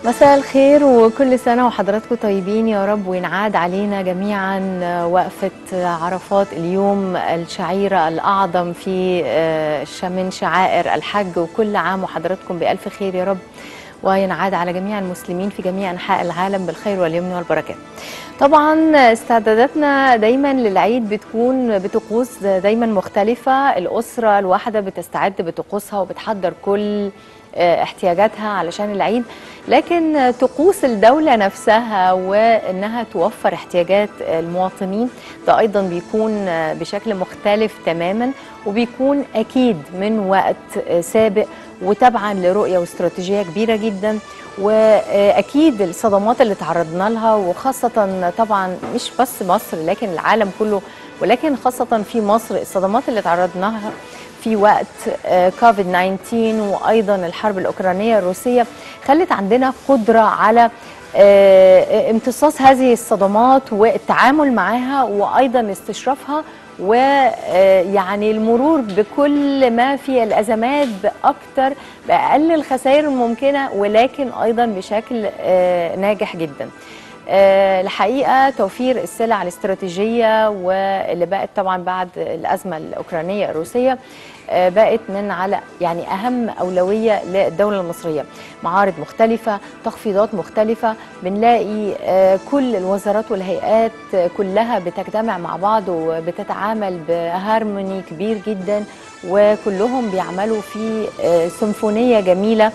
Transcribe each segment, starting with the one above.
مساء الخير وكل سنة وحضراتكم طيبين يا رب وينعاد علينا جميعا وقفة عرفات اليوم الشعيرة الأعظم في من شعائر الحج وكل عام وحضراتكم بألف خير يا رب وينعاد على جميع المسلمين في جميع أنحاء العالم بالخير واليمن والبركات طبعا استعداداتنا دايما للعيد بتكون بطقوس دايما مختلفة الأسرة الواحدة بتستعد بطقوسها وبتحضر كل احتياجاتها علشان العيد لكن طقوس الدولة نفسها وإنها توفر احتياجات المواطنين ده أيضا بيكون بشكل مختلف تماما وبيكون أكيد من وقت سابق وتبعا لرؤية واستراتيجية كبيرة جدا واكيد الصدمات اللي تعرضنا لها وخاصه طبعا مش بس مصر لكن العالم كله ولكن خاصه في مصر الصدمات اللي تعرضنا لها في وقت كوفيد 19 وايضا الحرب الاوكرانيه الروسيه خلت عندنا قدره على امتصاص هذه الصدمات والتعامل معها وايضا استشرافها ويعني المرور بكل ما في الازمات باكثر باقل الخسائر الممكنه ولكن ايضا بشكل ناجح جدا. الحقيقه توفير السلع الاستراتيجيه واللي بقت طبعا بعد الازمه الاوكرانيه الروسيه بقت من على يعني اهم اولويه للدوله المصريه معارض مختلفه تخفيضات مختلفه بنلاقي كل الوزارات والهيئات كلها بتجتمع مع بعض وبتتعامل بهارموني كبير جدا وكلهم بيعملوا في سيمفونيه جميله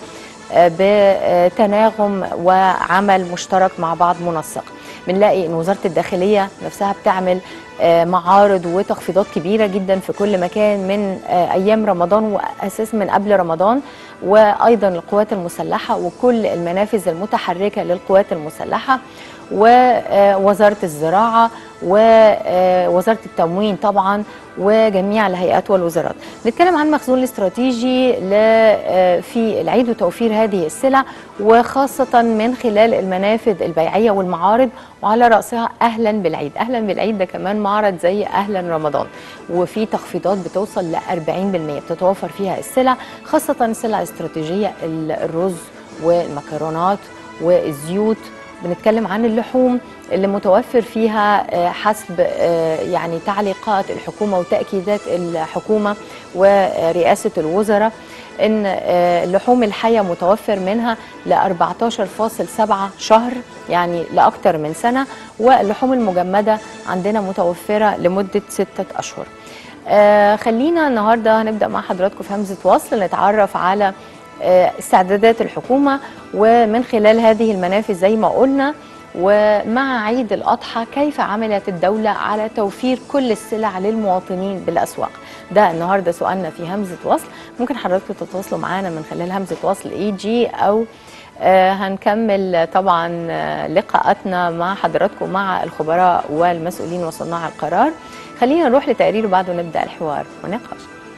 بتناغم وعمل مشترك مع بعض منسق بنلاقي ان وزاره الداخليه نفسها بتعمل معارض وتخفيضات كبيره جدا في كل مكان من ايام رمضان واساس من قبل رمضان وايضا القوات المسلحه وكل المنافذ المتحركه للقوات المسلحه ووزاره الزراعه ووزاره التموين طبعا وجميع الهيئات والوزارات نتكلم عن مخزون الاستراتيجي في العيد وتوفير هذه السلع وخاصة من خلال المنافذ البيعية والمعارض وعلى رأسها أهلا بالعيد أهلا بالعيد ده كمان معرض زي أهلا رمضان وفي تخفيضات بتوصل ل 40% بتتوفر فيها السلع خاصة السلع الاستراتيجية الرز والمكرونات والزيوت بنتكلم عن اللحوم اللي متوفر فيها حسب يعني تعليقات الحكومه وتاكيدات الحكومه ورئاسه الوزراء ان اللحوم الحيه متوفر منها ل 14.7 شهر يعني لاكثر من سنه واللحوم المجمده عندنا متوفره لمده سته اشهر. خلينا النهارده هنبدا مع حضراتكم في همزه وصل نتعرف على استعدادات الحكومه ومن خلال هذه المنافذ زي ما قلنا ومع عيد الأضحى كيف عملت الدولة على توفير كل السلع للمواطنين بالأسواق ده النهاردة سؤالنا في همزة وصل ممكن حضراتكم تتواصلوا معانا من خلال همزة وصل اي جي أو آه هنكمل طبعا لقاءاتنا مع حضراتكم مع الخبراء والمسؤولين وصناع القرار خلينا نروح لتقرير وبعد ونبدأ الحوار ونقاش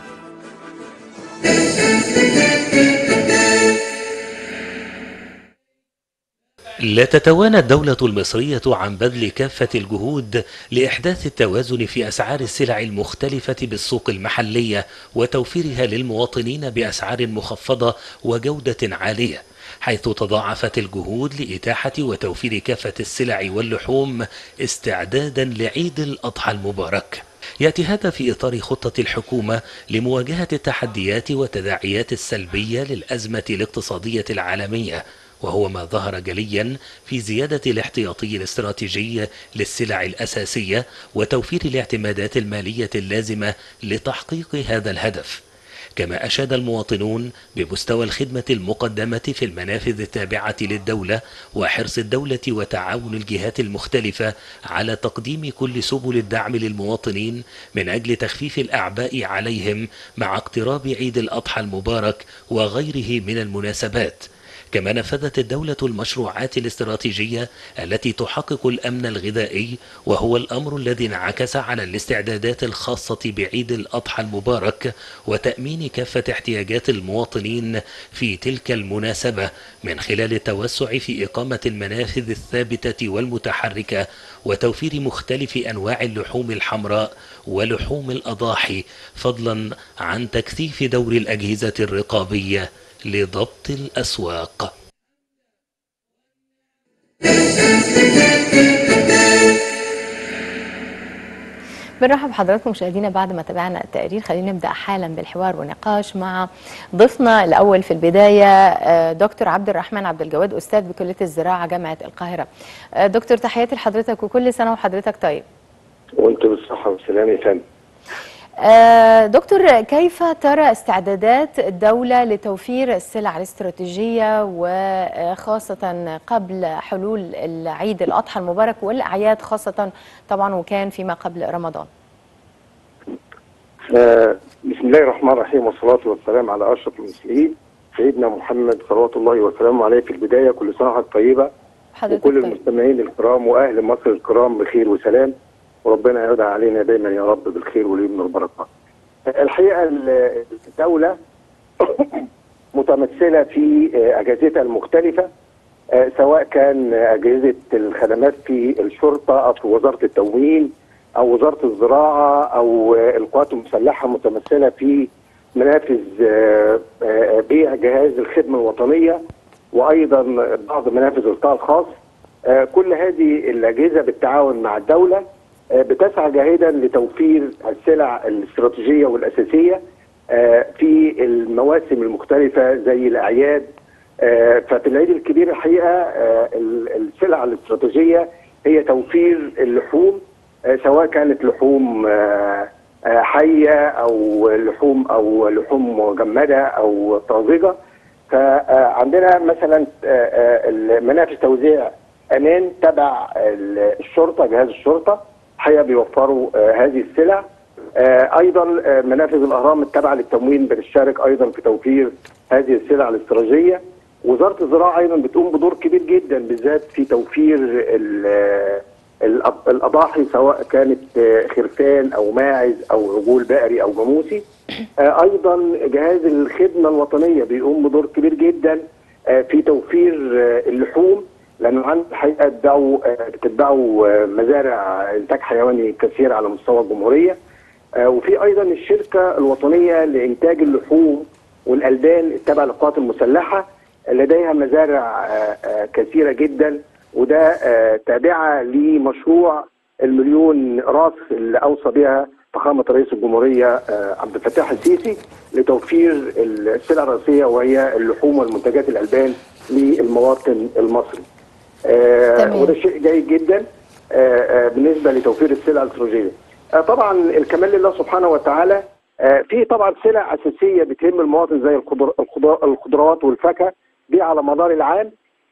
لا تتوانى الدولة المصرية عن بذل كافة الجهود لإحداث التوازن في أسعار السلع المختلفة بالسوق المحلية وتوفيرها للمواطنين بأسعار مخفضة وجودة عالية حيث تضاعفت الجهود لإتاحة وتوفير كافة السلع واللحوم استعدادا لعيد الأضحى المبارك يأتي هذا في إطار خطة الحكومة لمواجهة التحديات والتداعيات السلبية للأزمة الاقتصادية العالمية وهو ما ظهر جليا في زيادة الاحتياطي الاستراتيجي للسلع الأساسية وتوفير الاعتمادات المالية اللازمة لتحقيق هذا الهدف كما أشاد المواطنون بمستوى الخدمة المقدمة في المنافذ التابعة للدولة وحرص الدولة وتعاون الجهات المختلفة على تقديم كل سبل الدعم للمواطنين من أجل تخفيف الأعباء عليهم مع اقتراب عيد الأضحى المبارك وغيره من المناسبات كما نفذت الدولة المشروعات الاستراتيجية التي تحقق الأمن الغذائي وهو الأمر الذي انعكس على الاستعدادات الخاصة بعيد الأضحى المبارك وتأمين كافة احتياجات المواطنين في تلك المناسبة من خلال التوسع في إقامة المنافذ الثابتة والمتحركة وتوفير مختلف أنواع اللحوم الحمراء ولحوم الأضاحي فضلا عن تكثيف دور الأجهزة الرقابية لضبط الأسواق بنرحب بحضراتكم مشاهدينا بعد ما تابعنا التقرير خلينا نبدا حالا بالحوار والنقاش مع ضيفنا الاول في البدايه آه، دكتور عبد الرحمن عبد الجواد استاذ بكليه الزراعه جامعه القاهره آه، دكتور تحياتي لحضرتك وكل سنه وحضرتك طيب وانت بالصحة والسلامة يا فندم آه، دكتور كيف ترى استعدادات الدولة لتوفير السلع الاستراتيجية وخاصة قبل حلول العيد الأضحى المبارك والأعياد خاصة طبعا وكان فيما قبل رمضان آه، بسم الله الرحمن الرحيم والصلاة والسلام على أشرف المرسلين سيدنا محمد صلوات الله وسلامه عليه في البداية كل سنة وحضرتك طيبة حضرتك وكل طيب. المستمعين الكرام وأهل مصر الكرام بخير وسلام وربنا يعود علينا دايما يا رب بالخير واليمن والبركة الحقيقة ال- الدولة متمثلة في آه، أجهزتها المختلفة آه، سواء كان أجهزة الخدمات في الشرطة أو في وزارة التموين أو وزارة الزراعة أو آه، القوات المسلحة متمثلة في منافذ آه، آه، بيع جهاز الخدمة الوطنية وأيضا بعض منافذ القطاع الخاص آه، كل هذه الأجهزة بالتعاون مع الدولة آه، بتسعى جاهدا لتوفير السلع الاستراتيجية والأساسية آه، في المواسم المختلفة زي الأعياد آه، ففي العيد الكبير الحقيقة آه، ال- السلع الاستراتيجية هي توفير اللحوم آه، سواء كانت لحوم آه، آه، حية أو لحوم أو لحوم مجمدة أو طازجة فعندنا مثلا آه، آه، منافذ توزيع أمان تبع ال- الشرطة جهاز الشرطة الحقيقة بيوفروا آه، هذه السلع آه، ايضا آه، منافذ الاهرام التابعه للتموين بتشارك ايضا في توفير هذه السلع الاستراتيجيه وزاره الزراعه ايضا بتقوم بدور كبير جدا بالذات في توفير ال- آه، الأض- الاضاحي سواء كانت آه، خرفان او ماعز او عجول بقري او جاموسي آه، ايضا جهاز الخدمه الوطنيه بيقوم بدور كبير جدا آه، في توفير آه، اللحوم لانه عند الحقيقه بتباعوا آه، بتتباعوا آه، مزارع انتاج حيواني كثير على مستوى الجمهوريه آه، وفي ايضا الشركه الوطنيه لانتاج اللحوم والالبان التابعه للقوات المسلحه لديها مزارع آه، آه، كثيره جدا وده آه، تابعه لمشروع المليون راس اللي اوصى بها فخامه رئيس الجمهوريه آه، عبد الفتاح السيسي لتوفير السلع الرئيسيه وهي اللحوم والمنتجات الالبان للمواطن المصري. آه، تمام. وده شيء جيد جدا آه، آه، بالنسبه لتوفير السلع الاستراتيجيه. آه، طبعا الكمال لله سبحانه وتعالى آه، في طبعا سلع اساسيه بتهم المواطن زي الخضر- الخضر- الخضروات والفاكهه دي على مدار العام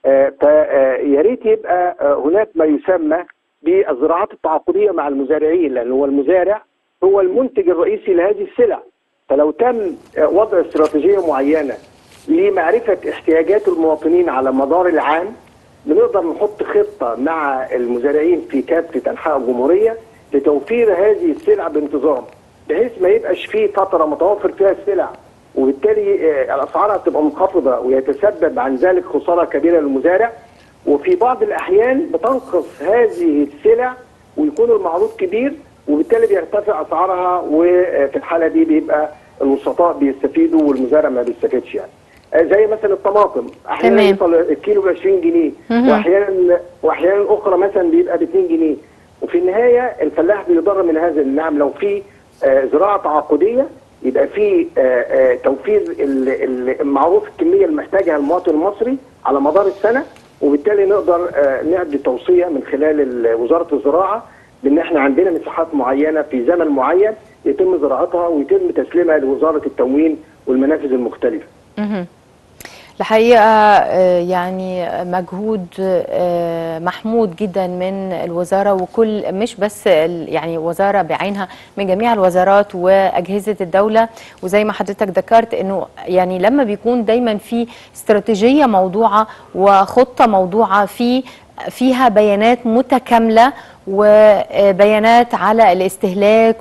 فيا ريت يبقى آه، هناك ما يسمى بالزراعات التعاقديه مع المزارعين لان هو المزارع هو المنتج الرئيسي لهذه السلع فلو تم آه، وضع استراتيجيه معينه لمعرفه احتياجات المواطنين على مدار العام بنقدر نحط خطه مع المزارعين في كافه انحاء الجمهوريه لتوفير هذه السلع بانتظام بحيث ما يبقاش فيه فتره متوفر فيها السلع وبالتالي آه، الاسعار هتبقى منخفضه ويتسبب عن ذلك خساره كبيره للمزارع وفي بعض الاحيان بتنقص هذه السلع ويكون المعروض كبير وبالتالي بيرتفع اسعارها وفي الحاله دي بيبقى الوسطاء بيستفيدوا والمزارع ما بيستفيدش يعني آه، زي مثلا الطماطم احيانا تمام. يوصل الكيلو ب 20 جنيه مهم. واحيانا واحيانا اخرى مثلا بيبقى ب 2 جنيه وفي النهايه الفلاح بيضر من هذا النعم لو في آه، زراعه تعاقديه يبقى في آه، آه، توفير ال- ال- المعروف الكميه اللي محتاجها المواطن المصري على مدار السنه وبالتالي نقدر آه، نعدي توصيه من خلال ال- وزاره الزراعه بان احنا عندنا مساحات معينه في زمن معين يتم زراعتها ويتم تسليمها لوزاره التموين والمنافذ المختلفه. مهم. الحقيقة آه، يعني مجهود آه، محمود جدا من الوزارة وكل مش بس ال- يعني وزارة بعينها من جميع الوزارات وأجهزة الدولة وزي ما حضرتك ذكرت انه يعني لما بيكون دايما في استراتيجية موضوعة وخطة موضوعة في فيها بيانات متكاملة وبيانات على الاستهلاك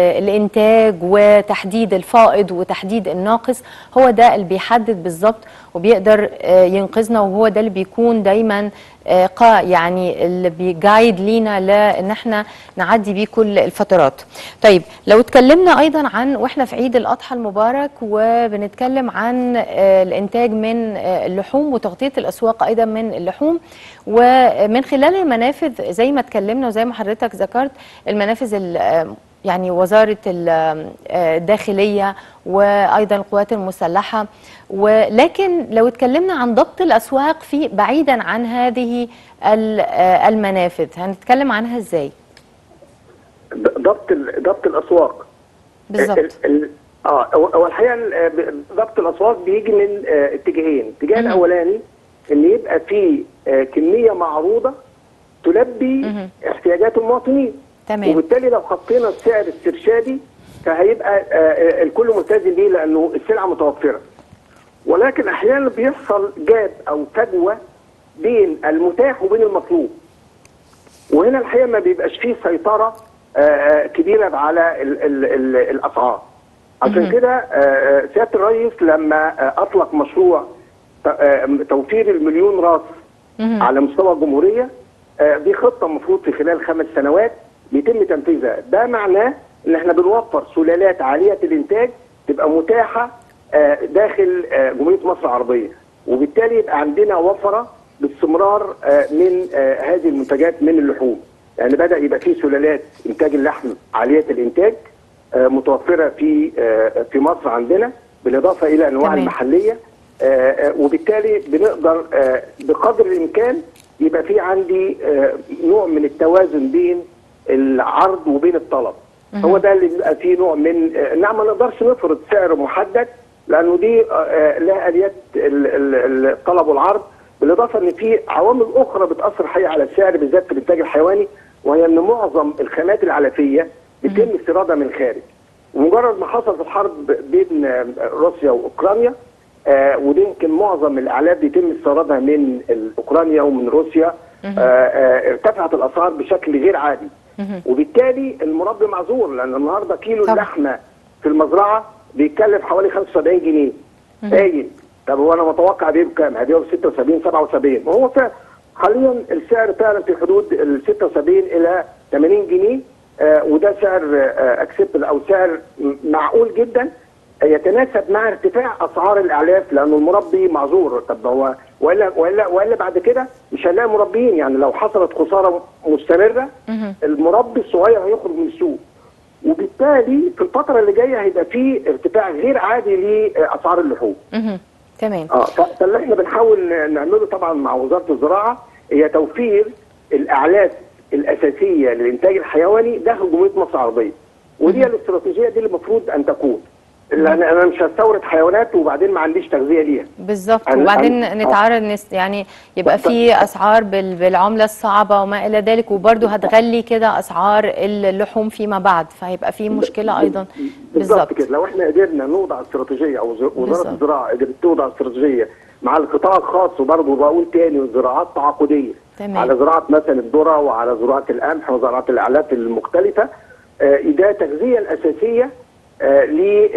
والإنتاج وتحديد الفائض وتحديد الناقص هو ده اللي بيحدد بالظبط وبيقدر آه، ينقذنا وهو ده اللي بيكون دايما آه، قا يعني اللي بيجايد لينا لان احنا نعدي بيه كل الفترات طيب لو اتكلمنا ايضا عن واحنا في عيد الاضحى المبارك وبنتكلم عن آه، الانتاج من آه، اللحوم وتغطيه الاسواق ايضا من اللحوم ومن خلال المنافذ زي ما اتكلمنا وزي ما حضرتك ذكرت المنافذ ال- آه، يعني وزارة ال- آه، الداخلية وأيضا القوات المسلحة ولكن لو اتكلمنا عن ضبط الأسواق في بعيدا عن هذه ال- آه، المنافذ هنتكلم عنها ازاي ضبط ال- ضبط الاسواق بالظبط ال- ال- اه هو هو الحقيقه ال- ب- ضبط الاسواق بيجي من آه، اتجاهين، الاتجاه مهم. الاولاني ان يبقى في آه، كميه معروضه تلبي مهم. احتياجات المواطنين تمام وبالتالي لو حطينا السعر استرشادي فهيبقى آه، آه، الكل ملتزم بيه لانه السلعه متوفره ولكن احيانا بيحصل جاب او فجوه بين المتاح وبين المطلوب وهنا الحقيقه ما بيبقاش فيه سيطره آه، آه، كبيره على ال ال ال الاسعار عشان مهم. كده آه، آه، سياده الرئيس لما آه، اطلق مشروع ت- آه، توفير المليون راس مهم. على مستوى الجمهوريه آه، دي خطه المفروض في خلال خمس سنوات بيتم تنفيذها ده معناه ان احنا بنوفر سلالات عاليه الانتاج تبقى متاحه آه، داخل آه، جمهوريه مصر العربيه وبالتالي يبقى عندنا وفره باستمرار آه، من آه، هذه المنتجات من اللحوم يعني بدا يبقى في سلالات انتاج اللحم عاليه الانتاج آه، متوفره في آه، في مصر عندنا بالاضافه الى انواع تمام. المحليه آه، آه، وبالتالي بنقدر آه، بقدر الامكان يبقى في عندي آه، نوع من التوازن بين العرض وبين الطلب هو ده اللي بيبقى فيه نوع من آه، نعم ما نقدرش نفرض سعر محدد لانه دي آه، آه، لها اليات ال- ال- الطلب والعرض بالاضافه ان في عوامل اخرى بتاثر حقيقه على السعر بالذات في الانتاج الحيواني وهي ان معظم الخامات العلفيه بيتم استيرادها من الخارج ومجرد ما حصلت الحرب بين آه، روسيا واوكرانيا آه ودي يمكن معظم الاعلاف بيتم استيرادها من ال- اوكرانيا ومن روسيا آه آه ارتفعت الاسعار بشكل غير عادي مهم. وبالتالي المربي معذور لان النهارده كيلو طبعا. اللحمه في المزرعه بيتكلف حوالي 75 جنيه قايل طب هو انا متوقع بيه بكام؟ هبيعه ب 76 77 وهو فعلا حاليا السعر فعلا في حدود ال 76 الى 80 جنيه آه وده سعر آه اكسبتبل او سعر م- معقول جدا يتناسب مع ارتفاع اسعار الاعلاف لانه المربي معذور طب هو والا والا والا بعد كده مش هنلاقي مربيين يعني لو حصلت خساره مستمره مهم. المربي الصغير هيخرج من السوق وبالتالي في الفتره اللي جايه هيبقى في ارتفاع غير عادي لاسعار اللحوم مهم. تمام اه ف- فاللي احنا بنحاول نعمله طبعا مع وزاره الزراعه هي توفير الاعلاف الاساسيه للانتاج الحيواني داخل جمهوريه مصر العربيه ودي الاستراتيجيه دي اللي المفروض ان تكون لان انا مش هستورد حيوانات وبعدين ما عنديش تغذيه ليها بالظبط عن- وبعدين عن- نتعرض نس يعني يبقى في اسعار بال- بالعمله الصعبه وما الى ذلك وبرضه هتغلي كده اسعار اللحوم فيما بعد فهيبقى في مشكله ايضا بالظبط بالظبط كده لو احنا قدرنا نوضع استراتيجيه او وز- وزاره بالظبط. الزراعه قدرت توضع استراتيجيه مع القطاع الخاص وبرضه بقول تاني الزراعات تعاقديه تمام. على زراعه مثلا الذره وعلى زراعه القمح وزراعه الاعلاف المختلفه آه، ده التغذيه الاساسيه آه،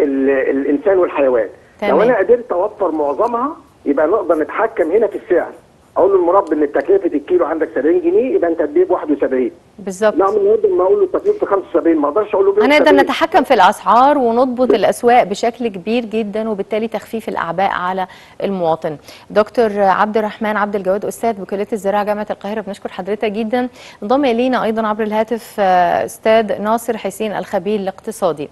للانسان والحيوان تمام. لو انا قدرت اوفر معظمها يبقى نقدر نتحكم هنا في السعر اقول للمربي ان تكلفه الكيلو عندك 70 جنيه يبقى انت هتبيع ب 71 بالظبط نعم النهارده لما اقول له تكلفه 75 ما اقدرش اقول له بيع ب هنقدر 70. نتحكم في الاسعار ونضبط الاسواق بشكل كبير جدا وبالتالي تخفيف الاعباء على المواطن. دكتور عبد الرحمن عبد الجواد استاذ بكليه الزراعه جامعه القاهره بنشكر حضرتك جدا. انضم الينا ايضا عبر الهاتف آه، استاذ ناصر حسين الخبير الاقتصادي.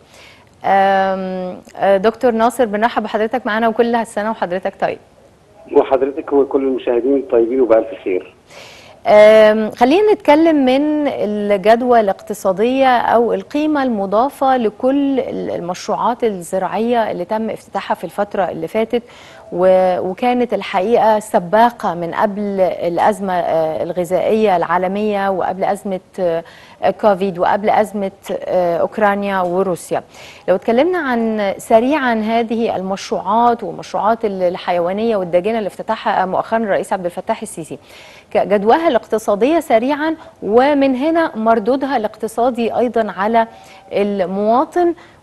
آم، آه، دكتور ناصر بنرحب بحضرتك معانا وكل سنه وحضرتك طيب. وحضرتك وكل المشاهدين الطيبين وبألف خير آم، خلينا نتكلم من الجدوى الاقتصادية أو القيمة المضافة لكل المشروعات الزراعية اللي تم افتتاحها في الفترة اللي فاتت و- وكانت الحقيقة سباقة من قبل الأزمة آه، الغذائية العالمية وقبل أزمة آه، كوفيد وقبل أزمة آه، أوكرانيا وروسيا لو اتكلمنا عن سريعا هذه المشروعات ومشروعات الحيوانية والداجنة اللي افتتحها مؤخرا الرئيس عبد الفتاح السيسي جدواها الاقتصادية سريعا ومن هنا مردودها الاقتصادي أيضا على المواطن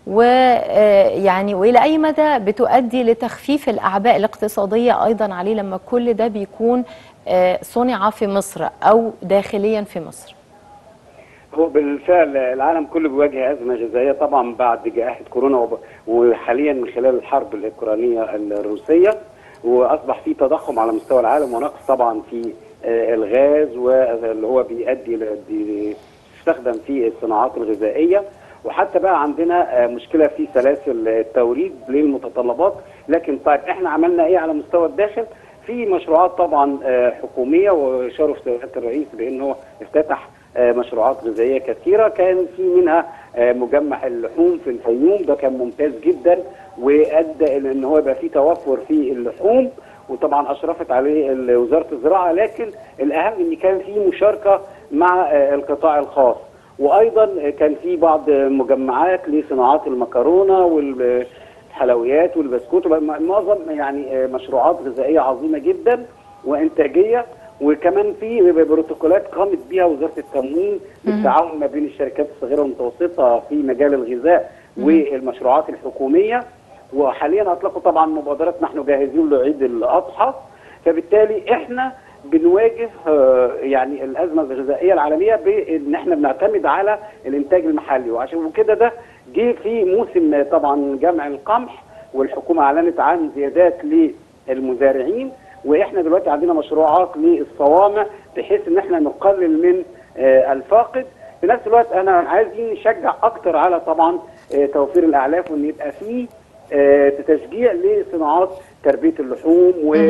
ويعني والى اي مدى بتؤدي لتخفيف الاعباء الاقتصاديه ايضا عليه لما كل ده بيكون آه، صنع في مصر او داخليا في مصر هو بالفعل العالم كله بيواجه ازمه غذائيه طبعا بعد جائحه كورونا وب- وحاليا من خلال الحرب الاوكرانيه الروسيه واصبح في تضخم على مستوى العالم ونقص طبعا في آه، الغاز واللي هو بيؤدي ل- بي- يستخدم في الصناعات الغذائيه وحتى بقى عندنا آه، مشكله في سلاسل التوريد للمتطلبات لكن طيب احنا عملنا ايه على مستوى الداخل في مشروعات طبعا آه، حكوميه وشرف سياده الرئيس بان هو افتتح آه، مشروعات غذائيه كثيره كان في منها آه، مجمع اللحوم في الفيوم ده كان ممتاز جدا وادى الى ان هو يبقى في توفر في اللحوم وطبعا اشرفت عليه ال- وزاره الزراعه لكن الاهم ان كان في مشاركه مع آه، القطاع الخاص وايضا كان في بعض مجمعات لصناعات المكرونه والحلويات والبسكوت معظم يعني آه، مشروعات غذائيه عظيمه جدا وانتاجيه وكمان في بروتوكولات قامت بها وزاره التموين بالتعاون ما بين الشركات الصغيره والمتوسطه في مجال الغذاء والمشروعات الحكوميه وحاليا اطلقوا طبعا مبادره نحن جاهزين لعيد الاضحى فبالتالي احنا بنواجه آه، يعني الازمه الغذائيه العالميه بان احنا بنعتمد على الانتاج المحلي وعشان كده ده جه في موسم آه، طبعا جمع القمح والحكومه اعلنت عن زيادات للمزارعين واحنا دلوقتي عندنا مشروعات للصوامع بحيث ان احنا نقلل من آه، الفاقد في نفس الوقت انا عايزين نشجع اكتر على طبعا آه، توفير الاعلاف وان يبقى فيه آه، تشجيع لصناعات تربيه اللحوم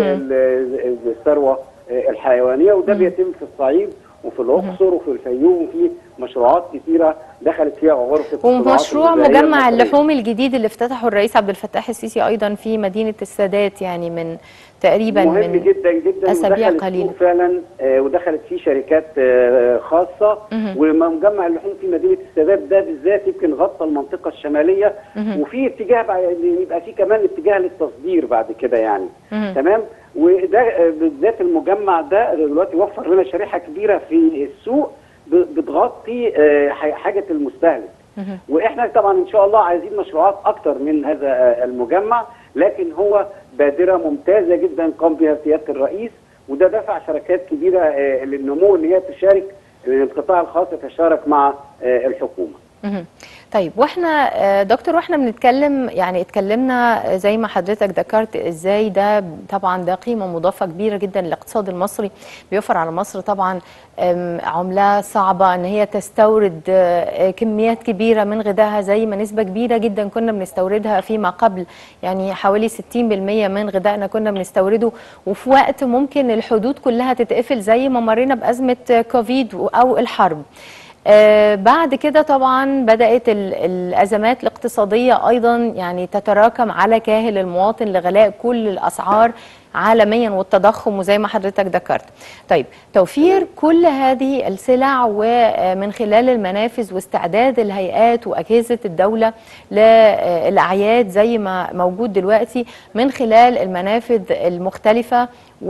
والثروه آه، الحيوانيه وده بيتم في الصعيد وفي الاقصر وفي الفيوم وفي مشروعات كثيره دخلت فيها غرفه الصناعات ومشروع الغذائية مجمع المصرية. اللحوم الجديد اللي افتتحه الرئيس عبد الفتاح السيسي ايضا في مدينه السادات يعني من تقريبا مهم من جدا جدا أسابيع ودخلت قليلة. فيه فعلا آه، ودخلت فيه شركات آه، خاصه مهم. ومجمع اللحوم في مدينه السادات ده بالذات يمكن غطى المنطقه الشماليه مهم. وفي اتجاه بقى إن يبقى في كمان اتجاه للتصدير بعد كده يعني مهم. تمام وده آه، بالذات المجمع ده دلوقتي وفر لنا شريحه كبيره في السوق ب- بتغطي آه، ح- حاجه المستهلك مهم. واحنا طبعا ان شاء الله عايزين مشروعات اكتر من هذا آه، المجمع لكن هو بادره ممتازه جدا قام بها سياده الرئيس وده دفع شركات كبيره آه، للنمو ان هي تشارك آه، القطاع الخاص يتشارك مع آه، الحكومه. مهم. طيب واحنا آه، دكتور واحنا بنتكلم يعني اتكلمنا زي ما حضرتك ذكرت ازاي ده طبعا ده قيمه مضافه كبيره جدا للاقتصاد المصري بيوفر على مصر طبعا آم، عمله صعبه ان هي تستورد آه، كميات كبيره من غذائها زي ما نسبه كبيره جدا كنا بنستوردها فيما قبل يعني حوالي 60% من غذائنا كنا بنستورده وفي وقت ممكن الحدود كلها تتقفل زي ما مرينا بازمه كوفيد او الحرب آه، بعد كده طبعا بدأت ال- الأزمات الاقتصادية أيضا يعني تتراكم على كاهل المواطن لغلاء كل الأسعار عالميا والتضخم وزي ما حضرتك ذكرت طيب توفير كل هذه السلع ومن خلال المنافذ واستعداد الهيئات وأجهزة الدولة للأعياد زي ما موجود دلوقتي من خلال المنافذ المختلفة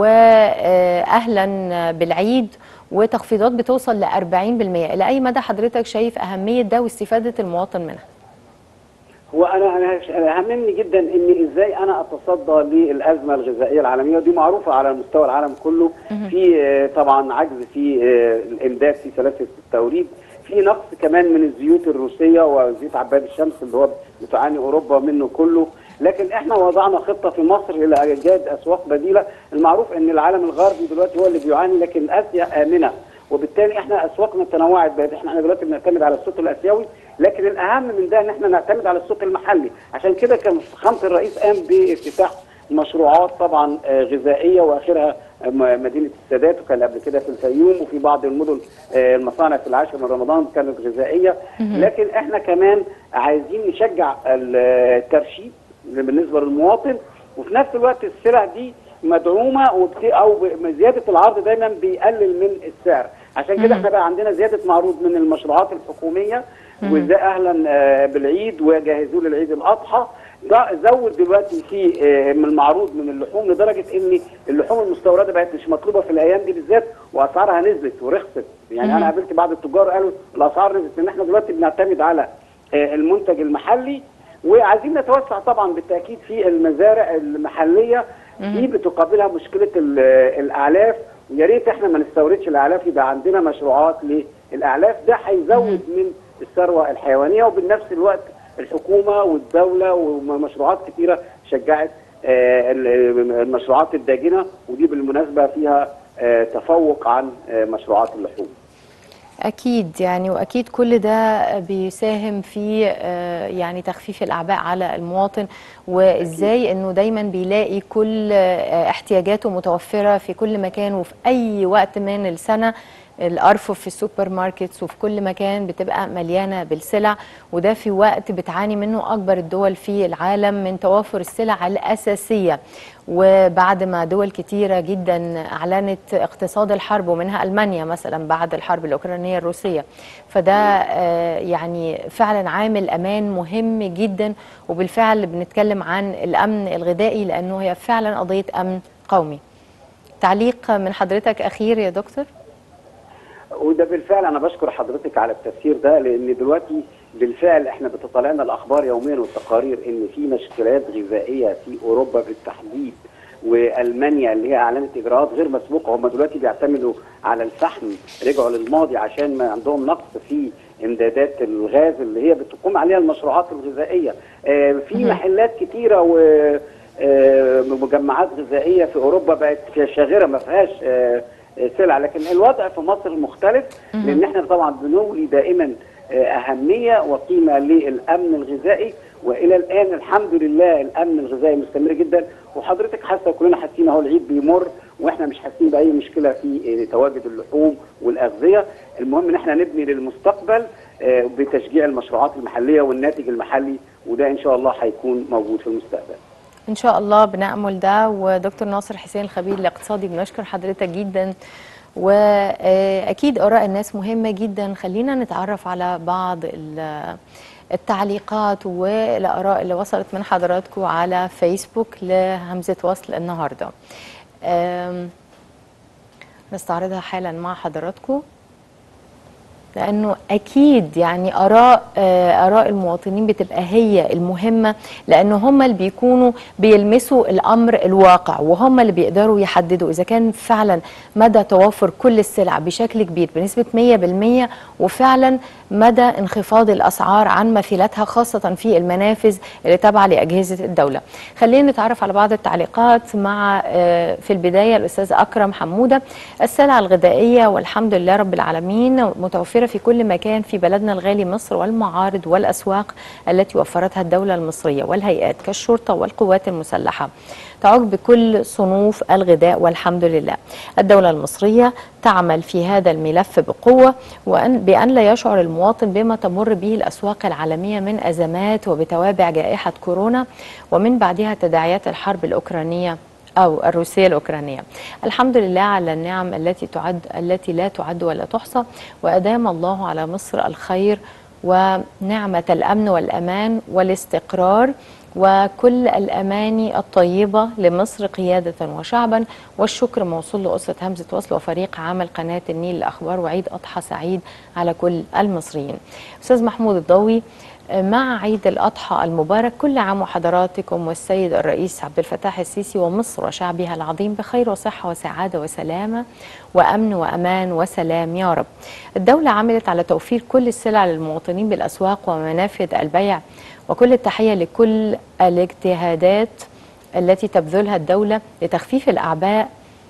وأهلا بالعيد وتخفيضات بتوصل ل 40% الى اي مدى حضرتك شايف اهميه ده واستفاده المواطن منها هو انا انا أنا هممني جدا ان ازاي انا اتصدى للازمه الغذائيه العالميه ودي معروفه على مستوى العالم كله في آه، طبعا عجز في آه، الامداد في سلاسل التوريد في نقص كمان من الزيوت الروسيه وزيوت عباد الشمس اللي هو بتعاني اوروبا منه كله لكن احنا وضعنا خطه في مصر الى ايجاد اسواق بديله المعروف ان العالم الغربي دلوقتي هو اللي بيعاني لكن اسيا امنه وبالتالي احنا اسواقنا تنوعت بقت احنا احنا دلوقتي بنعتمد على السوق الاسيوي لكن الاهم من ده ان احنا نعتمد على السوق المحلي عشان كده كان فخامه الرئيس قام بافتتاح مشروعات طبعا آه، غذائيه واخرها آه، م- مدينه السادات وكان قبل كده في الفيوم وفي بعض المدن آه، المصانع في العاشر من رمضان كانت غذائيه لكن احنا كمان عايزين نشجع الترشيد بالنسبه للمواطن وفي نفس الوقت السلع دي مدعومه وبت... او ب- زياده العرض دايما بيقلل من السعر عشان كده احنا بقى عندنا زياده معروض من المشروعات الحكوميه وازاي اهلا آه، بالعيد وجهزوا للعيد الاضحى ده زود دلوقتي في آه، من المعروض من اللحوم لدرجه ان اللحوم المستورده بقت مش مطلوبه في الايام دي بالذات واسعارها نزلت ورخصت يعني انا قابلت بعض التجار قالوا الاسعار نزلت ان احنا دلوقتي بنعتمد على آه، المنتج المحلي وعايزين نتوسع طبعا بالتاكيد في المزارع المحليه دي بتقابلها مشكله ال- الاعلاف ويا ريت احنا ما نستوردش الاعلاف يبقى عندنا مشروعات للاعلاف ده هيزود من الثروه الحيوانيه وبالنفس الوقت الحكومه والدوله ومشروعات كثيره شجعت آه، ال- المشروعات الداجنه ودي بالمناسبه فيها آه، تفوق عن آه، مشروعات اللحوم أكيد يعني وأكيد كل ده بيساهم في آه، يعني تخفيف الأعباء على المواطن وإزاي إنه دايما بيلاقي كل آه، احتياجاته متوفرة في كل مكان وفي أي وقت من السنة الأرفف في السوبر ماركتس وفي كل مكان بتبقى مليانة بالسلع وده في وقت بتعاني منه أكبر الدول في العالم من توافر السلع الأساسية وبعد ما دول كتيرة جدا أعلنت اقتصاد الحرب ومنها ألمانيا مثلا بعد الحرب الأوكرانية الروسية فده آه، يعني فعلا عامل أمان مهم جدا وبالفعل بنتكلم عن الأمن الغذائي لأنه هي فعلا قضية أمن قومي تعليق من حضرتك أخير يا دكتور وده بالفعل انا بشكر حضرتك على التفسير ده لان دلوقتي بالفعل احنا بتطلعنا الاخبار يوميا والتقارير ان في مشكلات غذائيه في اوروبا بالتحديد والمانيا اللي هي اعلنت اجراءات غير مسبوقه هم دلوقتي بيعتمدوا على الفحم رجعوا للماضي عشان ما عندهم نقص في امدادات الغاز اللي هي بتقوم عليها المشروعات الغذائيه آه، في مهم. محلات كتيره و آه، مجمعات غذائيه في اوروبا بقت شاغره ما فيهاش آه، سلع لكن الوضع في مصر مختلف لان احنا طبعا بنولي دائما آه، اهميه وقيمه للامن الغذائي والى الان الحمد لله الامن الغذائي مستمر جدا وحضرتك حاسه كلنا حاسين اهو العيد بيمر واحنا مش حاسين باي مشكله في آه، تواجد اللحوم والاغذيه المهم ان احنا نبني للمستقبل آه، بتشجيع المشروعات المحليه والناتج المحلي وده ان شاء الله هيكون موجود في المستقبل إن شاء الله بنأمل ده ودكتور ناصر حسين الخبير الاقتصادي بنشكر حضرتك جدا وأكيد آراء الناس مهمة جدا خلينا نتعرف على بعض ال- التعليقات والآراء اللي وصلت من حضراتكم على فيسبوك لهمزة وصل النهاردة أم، نستعرضها حالا مع حضراتكم لانه اكيد يعني اراء آه، اراء المواطنين بتبقى هي المهمه لانه هم اللي بيكونوا بيلمسوا الامر الواقع وهم اللي بيقدروا يحددوا اذا كان فعلا مدى توافر كل السلع بشكل كبير بنسبه 100% وفعلا مدى انخفاض الاسعار عن مثيلاتها خاصه في المنافذ اللي تابعه لاجهزه الدوله. خلينا نتعرف على بعض التعليقات مع آه، في البدايه الاستاذ اكرم حموده السلع الغذائيه والحمد لله رب العالمين متوفره في كل مكان في بلدنا الغالي مصر والمعارض والاسواق التي وفرتها الدوله المصريه والهيئات كالشرطه والقوات المسلحه. تعج بكل صنوف الغذاء والحمد لله. الدوله المصريه تعمل في هذا الملف بقوه وأن بان لا يشعر المواطن بما تمر به الاسواق العالميه من ازمات وبتوابع جائحه كورونا ومن بعدها تداعيات الحرب الاوكرانيه أو الروسية الأوكرانية الحمد لله على النعم التي تعد التي لا تعد ولا تحصى وأدام الله على مصر الخير ونعمة الأمن والأمان والاستقرار وكل الأماني الطيبة لمصر قيادة وشعبا والشكر موصول لأسرة همزة وصل وفريق عمل قناة النيل للأخبار وعيد أضحى سعيد على كل المصريين أستاذ محمود الضوي مع عيد الأضحى المبارك كل عام وحضراتكم والسيد الرئيس عبد الفتاح السيسي ومصر وشعبها العظيم بخير وصحة وسعادة وسلامة وأمن وأمان وسلام يا رب الدولة عملت على توفير كل السلع للمواطنين بالأسواق ومنافذ البيع وكل التحية لكل الاجتهادات التي تبذلها الدولة لتخفيف الأعباء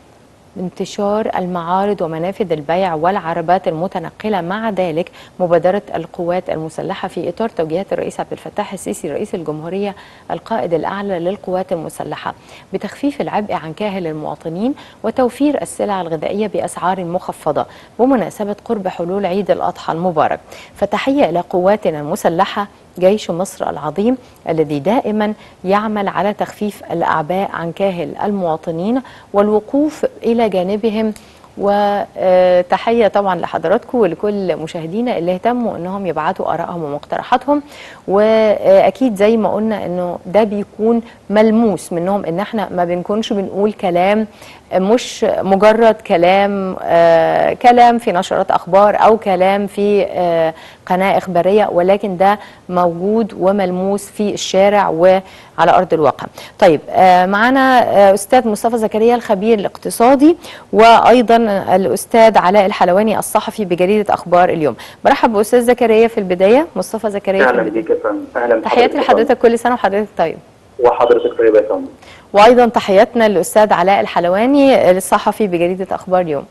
انتشار المعارض ومنافذ البيع والعربات المتنقلة مع ذلك مبادرة القوات المسلحة في إطار توجيهات الرئيس عبد الفتاح السيسي رئيس الجمهورية القائد الأعلى للقوات المسلحة بتخفيف العبء عن كاهل المواطنين وتوفير السلع الغذائية بأسعار مخفضة بمناسبة قرب حلول عيد الأضحى المبارك فتحية إلى قواتنا المسلحة جيش مصر العظيم الذي دائما يعمل على تخفيف الأعباء عن كاهل المواطنين والوقوف إلى جانبهم وتحيه طبعا لحضراتكم ولكل مشاهدينا اللي اهتموا انهم يبعتوا ارائهم ومقترحاتهم واكيد زي ما قلنا انه ده بيكون ملموس منهم ان احنا ما بنكونش بنقول كلام مش مجرد كلام آه كلام في نشرات اخبار او كلام في آه قناه اخباريه ولكن ده موجود وملموس في الشارع وعلى ارض الواقع. طيب آه معانا آه استاذ مصطفى زكريا الخبير الاقتصادي وايضا الاستاذ علاء الحلواني الصحفي بجريده اخبار اليوم. برحب باستاذ زكريا في البدايه مصطفى زكريا اهلا بيك يا فندم اهلا تحياتي لحضرتك كل سنه وحضرتك طيب. وحضرتك طيبه يا فندم. وايضا تحياتنا للاستاذ علاء الحلواني الصحفي بجريده اخبار اليوم.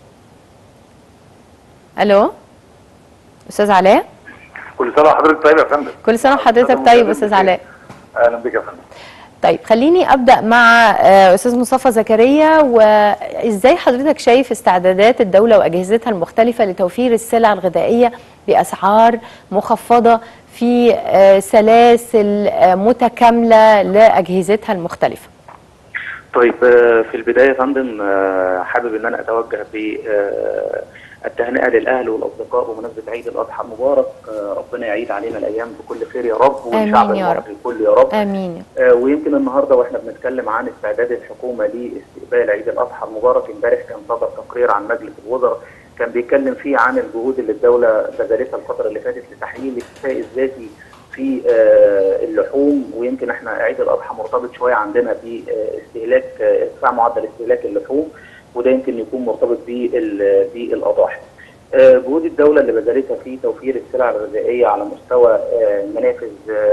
الو استاذ علاء كل سنه وحضرتك طيب يا فندم كل سنه وحضرتك طيب استاذ علاء اهلا بك يا فندم طيب خليني ابدا مع استاذ مصطفى زكريا وازاي حضرتك شايف استعدادات الدوله واجهزتها المختلفه لتوفير السلع الغذائيه باسعار مخفضه في سلاسل متكامله لاجهزتها المختلفه طيب في البدايه يا فندم حابب ان انا اتوجه ب التهنئه للاهل والاصدقاء بمناسبه عيد الاضحى المبارك ربنا يعيد علينا الايام بكل خير يا رب والشعب المصري الكل يا رب امين ويمكن النهارده واحنا بنتكلم عن استعداد الحكومه لاستقبال عيد الاضحى المبارك امبارح كان صدر تقرير عن مجلس الوزراء كان بيتكلم فيه عن الجهود اللي الدوله بذلتها الفتره اللي فاتت لتحليل الاكتفاء الذاتي في اللحوم ويمكن احنا عيد الاضحى مرتبط شويه عندنا باستهلاك ارتفاع معدل استهلاك اللحوم وده يمكن يكون مرتبط بالاضاحي. جهود الدوله اللي بذلتها في توفير السلع الغذائيه على مستوى منافذ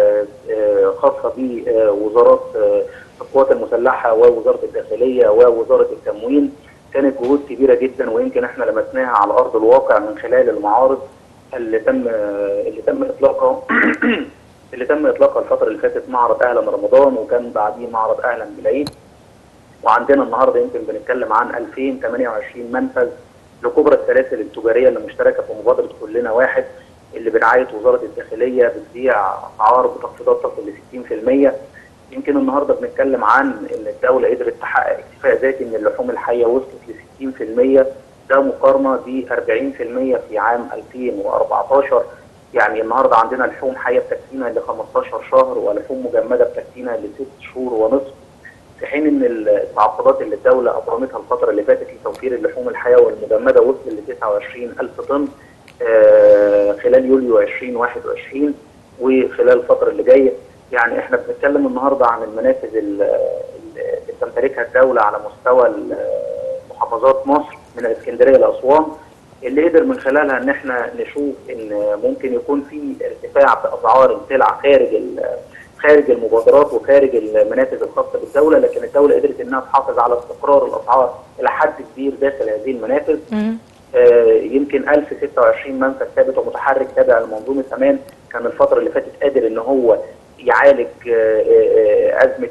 خاصه بوزارات القوات المسلحه ووزاره الداخليه ووزاره التموين كانت جهود كبيره جدا ويمكن احنا لمسناها على ارض الواقع من خلال المعارض اللي تم اللي تم اطلاقها اللي تم اطلاقها الفتره اللي فاتت معرض اهلا رمضان وكان بعديه معرض اهلا بالعيد وعندنا النهارده يمكن بنتكلم عن 2028 منفذ لكبرى السلاسل التجاريه اللي مشتركه في مبادره كلنا واحد اللي برعايه وزاره الداخليه بتبيع اسعار بتخفيضات تصل ل 60% يمكن النهارده بنتكلم عن ان الدوله قدرت تحقق اكتفاء ذاتي من اللحوم الحيه وصلت ل 60% ده مقارنه ب 40% في عام 2014 يعني النهارده عندنا لحوم حيه بتكفينا ل 15 شهر ولحوم مجمده بتكفينا لست شهور ونصف في حين ان التعاقدات اللي الدوله ابرمتها الفتره اللي فاتت لتوفير اللحوم الحيه والمجمده وصل ل 29000 طن آه خلال يوليو 2021 وخلال الفتره اللي جايه يعني احنا بنتكلم النهارده عن المنافذ اللي بتمتلكها الدوله على مستوى محافظات مصر من الاسكندريه لاسوان اللي قدر من خلالها ان احنا نشوف ان ممكن يكون في ارتفاع في اسعار السلع خارج خارج المبادرات وخارج المنافذ الخاصه بالدوله لكن الدوله قدرت انها تحافظ على استقرار الاسعار الى حد كبير داخل هذه المنافذ آه يمكن 1026 منفذ ثابت ومتحرك تابع لمنظومه امان كان الفتره اللي فاتت قادر ان هو يعالج آه آه ازمه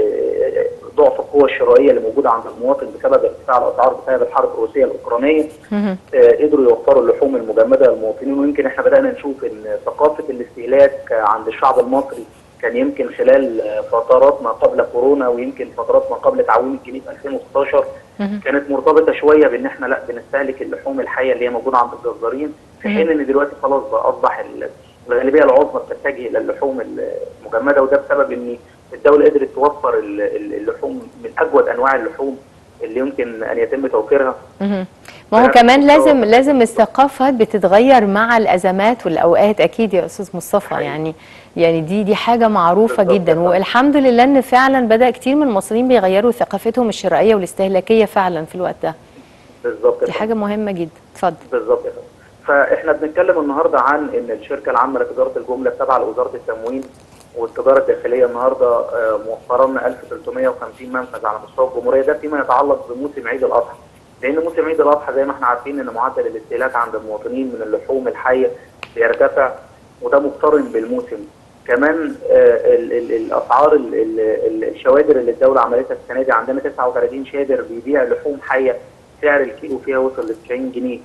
ضعف القوى الشرائيه اللي موجوده عند المواطن بسبب ارتفاع الاسعار بسبب الحرب الروسيه الاوكرانيه قدروا يوفروا اللحوم المجمده للمواطنين ويمكن احنا بدانا نشوف ان ثقافه الاستهلاك عند الشعب المصري كان يمكن خلال فترات ما قبل كورونا ويمكن فترات ما قبل تعويم الجنيه في 2016 كانت مرتبطه شويه بان احنا لا بنستهلك اللحوم الحيه اللي هي موجوده عند الجزارين في حين ان دلوقتي خلاص بقى اصبح الغالبيه العظمى بتتجه الى اللحوم المجمده وده بسبب ان الدوله قدرت توفر اللحوم من اجود انواع اللحوم اللي يمكن ان يتم توفيرها ما هو كمان لازم لازم الثقافه بتتغير مع الازمات والاوقات اكيد يا استاذ مصطفى يعني يعني دي دي حاجه معروفه جدا والحمد لله ان فعلا بدا كتير من المصريين بيغيروا ثقافتهم الشرائيه والاستهلاكيه فعلا في الوقت ده بالظبط دي حاجه مهمه جدا اتفضل بالظبط يا فندم فاحنا بنتكلم النهارده عن ان الشركه العامه لتجاره الجمله التابعه لوزاره التموين والتجاره الداخليه النهارده موفره لنا 1350 منفذ على مستوى الجمهوريه ده فيما يتعلق بموسم عيد الاضحى لان موسم عيد الاضحى زي ما احنا عارفين ان معدل الاستهلاك عند المواطنين من اللحوم الحيه بيرتفع وده مقترن بالموسم كمان ال ال الاسعار ال ال الشوادر اللي الدوله عملتها السنه دي عندنا 39 شادر بيبيع لحوم حيه سعر الكيلو فيها وصل ل 90 جنيه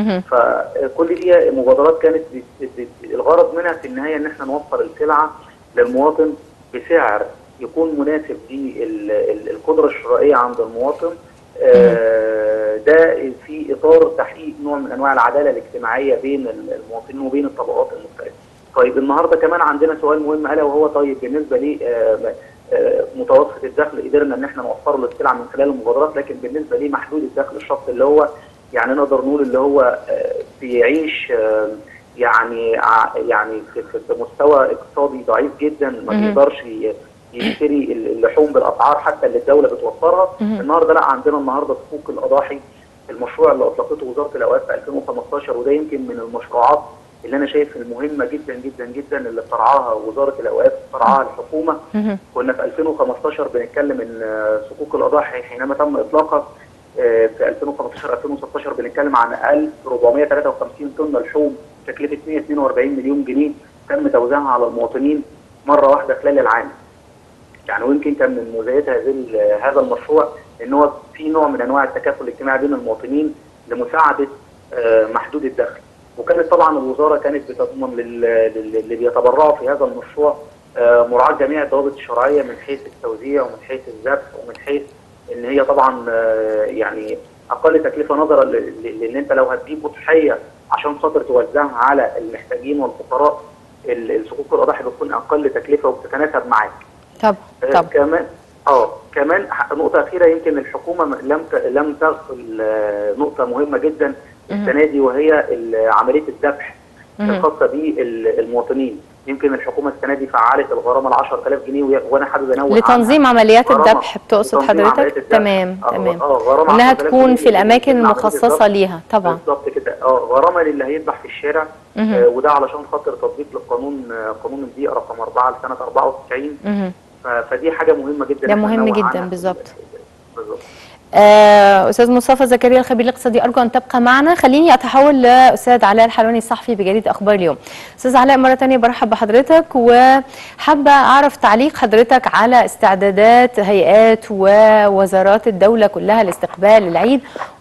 فكل دي مبادرات كانت الغرض منها في النهايه ان احنا نوفر السلعه للمواطن بسعر يكون مناسب للقدره الشرائيه عند المواطن آه، ده في اطار تحقيق نوع من انواع العداله الاجتماعيه بين المواطنين وبين الطبقات المختلفه. طيب النهارده كمان عندنا سؤال مهم الا وهو طيب بالنسبه لي آه، آه، متوسط الدخل قدرنا ان احنا نوفر له السلع من خلال المبادرات لكن بالنسبه لي محدود الدخل الشخص اللي هو يعني نقدر نقول اللي هو آه، بيعيش آه، يعني ع- يعني في في- في مستوى اقتصادي ضعيف جدا ما مهم. بيقدرش ي- يشتري اللحوم بالاسعار حتى اللي الدوله بتوفرها مهم. النهارده لا عندنا النهارده صكوك الاضاحي المشروع اللي اطلقته وزاره الاوقاف في 2015 وده يمكن من المشروعات اللي انا شايف المهمه جدا جدا جدا اللي بترعاها وزاره الاوقاف بترعاها الحكومه مهم. كنا في 2015 بنتكلم ان آه، صكوك الاضاحي حينما تم اطلاقها آه، في 2015 2016 بنتكلم عن 1453 طن لحوم تكلفه 142 مليون جنيه تم توزيعها على المواطنين مره واحده خلال العام. يعني ويمكن كان من مميزات هذه ال- هذا المشروع ان هو في نوع من انواع التكافل الاجتماعي بين المواطنين لمساعده آه، محدود الدخل. وكانت طبعا الوزاره كانت بتضمن لل- لل- اللي بيتبرعوا في هذا المشروع آه، مراعاه جميع الضوابط الشرعيه من حيث التوزيع ومن حيث الذبح ومن حيث ان هي طبعا آه، يعني اقل تكلفه نظرا ل- ل- لان انت لو هتجيب اضحيه عشان خاطر توزعها على المحتاجين والفقراء ال- الصكوك الاضاحي بتكون اقل تكلفه وبتتناسب معاك. طب آه، طب كمان اه كمان ح- نقطة أخيرة يمكن الحكومة م- لم ت- لم تغفل آه، نقطة مهمة جدا مهم. السنة دي وهي ال- عملية الذبح مهم. الخاصة بالمواطنين يمكن الحكومة السنة دي فعلت الغرامة ل 10000 جنيه وهي- وأنا حابب أنوه لتنظيم عمليات غرامة. الذبح بتقصد لتنظيم عمليات حضرتك الذبح. تمام آه، تمام اه غرامة انها 10000 تكون جنيه في الاماكن لعملية المخصصه الذبح. ليها طبعا بالظبط كده اه غرامة للي هيذبح في الشارع مهم. آه وده علشان خاطر تطبيق للقانون آه، قانون البيئة رقم 4 لسنة 94 مهم. ف- فدي حاجة مهمة جدا ده إحنا مهم ننوه جدا عنها. بالظبط. بالظبط آه، استاذ مصطفى زكريا الخبير الاقتصادي ارجو ان تبقى معنا خليني اتحول لاستاذ علاء الحلواني الصحفي بجريده اخبار اليوم استاذ علاء مره تانية برحب بحضرتك وحابه اعرف تعليق حضرتك على استعدادات هيئات ووزارات الدوله كلها لاستقبال العيد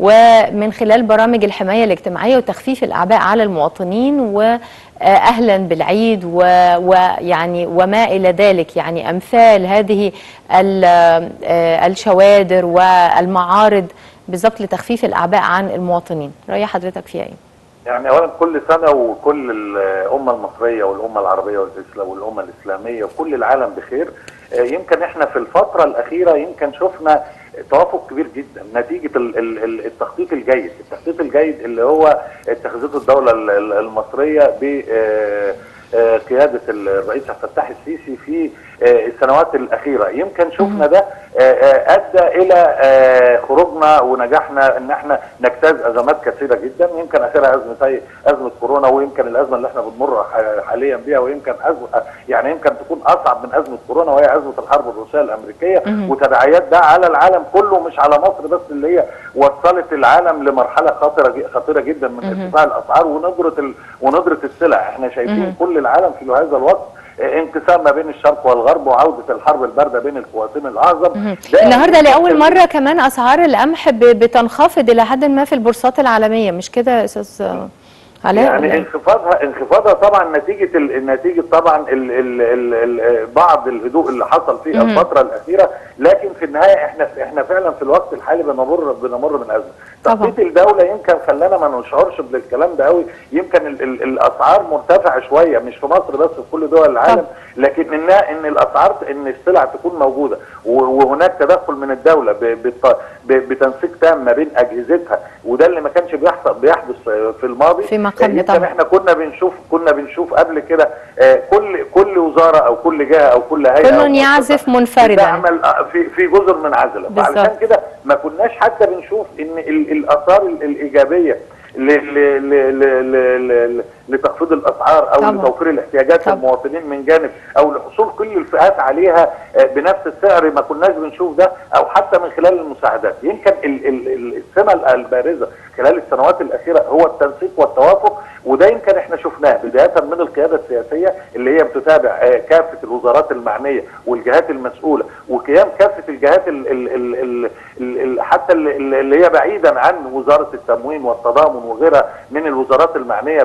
ومن خلال برامج الحمايه الاجتماعيه وتخفيف الاعباء على المواطنين و آه، اهلا بالعيد و- ويعني وما الى ذلك يعني امثال هذه ال- آه، الشوادر والمعارض بالضبط لتخفيف الاعباء عن المواطنين راي حضرتك فيها ايه يعني اولا كل سنه وكل الامه المصريه والامه العربيه والإسلام والامه الاسلاميه وكل العالم بخير آه، يمكن احنا في الفتره الاخيره يمكن شفنا توافق كبير جدا نتيجه ال- ال- ال- التخطيط الجيد التخطيط الجيد اللي هو اتخذته الدوله ال- ال- المصريه ب آه، آه، قياده الرئيس عبد الفتاح السيسي في آه، السنوات الاخيره يمكن شفنا ده آه، آه، ادى الى آه، خروجنا ونجاحنا ان احنا نجتاز ازمات كثيره جدا يمكن اخرها ازمه أي- ازمه كورونا ويمكن الازمه اللي احنا بنمر ح- حاليا بيها ويمكن أزمة يعني يمكن تكون اصعب من ازمه كورونا وهي ازمه الحرب الروسيه الامريكيه مهم. وتبعيات ده على العالم كله مش على مصر بس اللي هي وصلت العالم لمرحله خطره ج- خطيره جدا من مهم. ارتفاع الاسعار وندره ال... وندره السلع احنا مهم. شايفين كل العالم في هذا الوقت آه، انقسام ما بين الشرق والغرب وعوده الحرب البارده بين القوتين الاعظم مهم. ده النهارده يمكن لاول ال- مره كمان اسعار القمح ب- بتنخفض الى حد ما في البورصات العالميه مش كده يا استاذ علاء ولا يعني إيه؟ انخفاضها انخفاضها طبعا نتيجه ال... نتيجه طبعا ال... ال... ال... ال... بعض الهدوء اللي حصل في مم. الفتره الاخيره لكن في النهايه احنا احنا فعلا في الوقت الحالي بنمر بنمر من ازمه طبعا. تخطيط الدوله يمكن خلانا ما نشعرش بالكلام ده قوي يمكن ال... ال... الاسعار مرتفعه شويه مش في مصر بس في كل دول العالم لكن انها ان الاسعار ان السلع تكون موجوده و- وهناك تدخل من الدوله ب... بت... ب... بتنسيق تام ما بين اجهزتها وده اللي ما كانش بيحصل بيحدث في الماضي فيما قبل يمكن طبعا. احنا كنا بنشوف كنا بنشوف قبل كده آه، كل كل وزاره او كل جهه او كل هيئه أو كل مؤسسة يعزف منفردا بتعمل آه، في في جزر منعزله بالظبط. فعلشان كده ما كناش حتى بنشوف ان ال- الاثار ال- الايجابيه ل- ل- ل- ل- ل- ل- لتخفيض الاسعار او طبعا. لتوفير الاحتياجات طبعا. للمواطنين من جانب او لحصول كل الفئات عليها آه، بنفس السعر ما كناش بنشوف ده او حتى من خلال المساعدات يمكن ال- ال- ال- السمه البارزه خلال السنوات الاخيره هو التنسيق والتوافق وده يمكن احنا شفناه بدايه من القياده السياسيه اللي هي بتتابع آه، كافه الوزارات المعنيه والجهات المسؤوله وقيام كافه الجهات ال ال ال ال ال ال حتى ال- ال- اللي هي بعيدا عن وزاره التموين والتضامن وغيرها من الوزارات المعنيه بتخفيض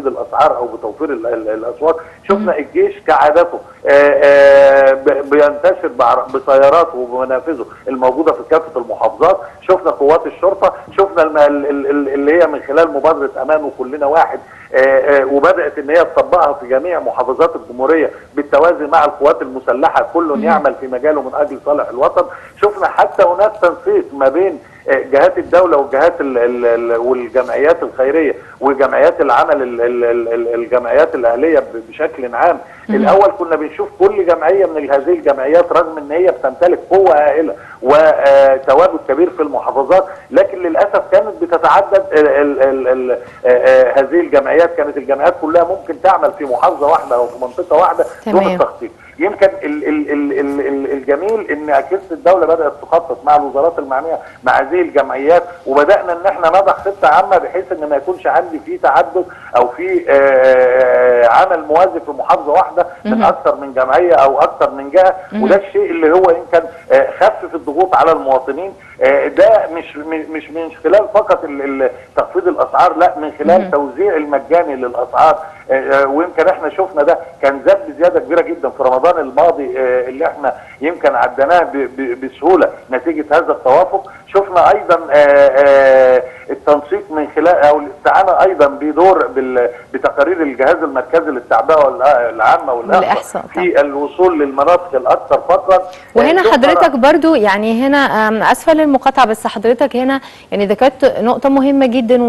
الاسعار او بتوفير ال- ال- الاسواق شفنا الجيش كعادته آه، آه، ب- بينتشر بعر- بسياراته وبمنافذه الموجوده في كافه المحافظات شفنا قوات الشرطه شفنا الم- ال- ال- ال- اللي هي من خلال مبادره امان وكلنا واحد آه، آه، وبدات ان هي تطبقها في جميع محافظات الجمهوريه بالتوازي مع القوات المسلحه كل يعمل في مجاله من اجل صالح الوطن شفنا حتى هناك تنسيق ما بين آه، جهات الدوله والجهات ال ال ال والجمعيات الخيريه وجمعيات العمل ال ال ال ال الجمعيات الاهليه ب- بشكل عام الاول كنا بنشوف كل جمعيه من هذه الجمعيات رغم ان هي بتمتلك قوه هائله وتواجد كبير في المحافظات لكن للاسف كانت بتتعدد ال ال ال ال آه، هذه الجمعيات كانت الجمعيات كلها ممكن تعمل في محافظه واحده او في منطقه واحده دون تمام. التخطيط يمكن ال ال ال ال ال الجميل ان اجهزه الدوله بدات تخطط مع الوزارات المعنيه مع هذه الجمعيات وبدانا ان احنا نضع خطه عامه بحيث ان ما يكونش عندي في تعدد او في آه، عمل موازي في محافظه واحده من اكثر من جمعيه او اكثر من جهه وده الشيء اللي هو يمكن آه، خفف الضغوط على المواطنين آه، ده مش م- مش من خلال فقط ال- ال- تخفيض الاسعار لا من خلال توزيع المجاني للاسعار آه، آه، ويمكن احنا شفنا ده كان زاد بزياده كبيره جدا في رمضان الماضي آه، اللي احنا يمكن عديناه ب- ب- بسهوله نتيجه هذا التوافق شفنا ايضا آه، آه، التنسيق من خلال او الاستعانه ايضا بدور بال- بتقارير الجهاز المركزي للتعبئه والأ- العامه والإحصاء والاحصاء في الوصول للمناطق الاكثر فقرا وهنا آه، شفنا- حضرتك برضو يعني هنا أم، اسفل المقاطعه بس حضرتك هنا يعني ده كانت نقطه مهمه جدا